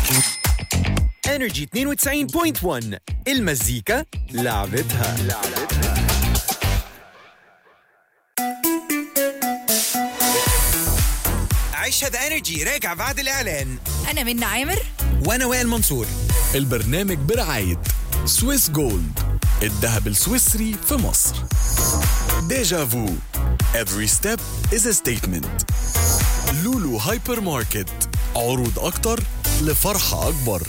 انرجي 92.1 المزيكا لعبتها عيشها ذا انرجي راجع بعد الاعلان أنا منى عامر وانا وائل منصور البرنامج برعاية سويس جولد الذهب السويسري في مصر ديجا فو Every step is a statement لولو هايبر ماركت عروض أكتر لفرحة أكبر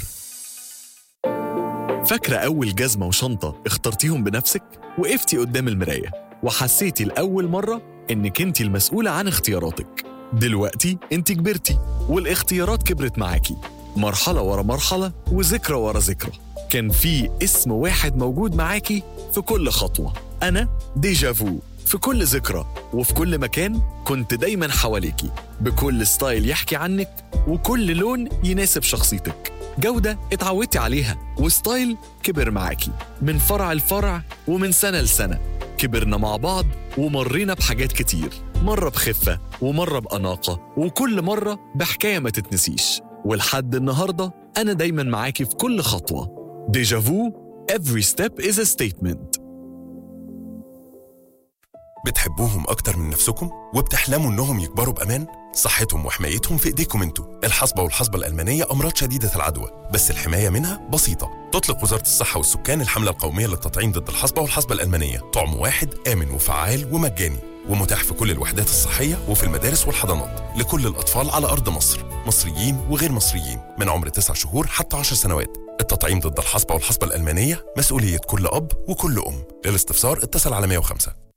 فاكرة أول جزمة وشنطة اخترتيهم بنفسك؟ وقفتي قدام المراية وحسيتي لأول مرة إنك أنت المسؤولة عن اختياراتك دلوقتي أنت كبرتي والاختيارات كبرت معاكي مرحلة ورا مرحلة وذكرى ورا ذكرى كان في اسم واحد موجود معاكي في كل خطوة أنا ديجافو في كل ذكرى وفي كل مكان كنت دايما حواليكي بكل ستايل يحكي عنك وكل لون يناسب شخصيتك جودة اتعودتي عليها وستايل كبر معاكي من فرع لفرع ومن سنة لسنة كبرنا مع بعض ومرينا بحاجات كتير مرة بخفة ومرة بأناقة وكل مرة بحكاية ما تتنسيش ولحد النهاردة أنا دايما معاكي في كل خطوة ديجافو Every step is a statement بتحبوهم أكتر من نفسكم؟ وبتحلموا إنهم يكبروا بأمان؟ صحتهم وحمايتهم في إيديكم انتوا الحصبة والحصبة الألمانية أمراض شديدة العدوى بس الحماية منها بسيطة تطلق وزارة الصحة والسكان الحملة القومية للتطعيم ضد الحصبة والحصبة الألمانية طعم واحد آمن وفعال ومجاني ومتاح في كل الوحدات الصحية وفي المدارس والحضانات لكل الأطفال على أرض مصر مصريين وغير مصريين من عمر 9 شهور حتى 10 سنوات التطعيم ضد الحصبة والحصبة الألمانية مسؤولية كل أب وكل أم للاستفسار اتصل على 105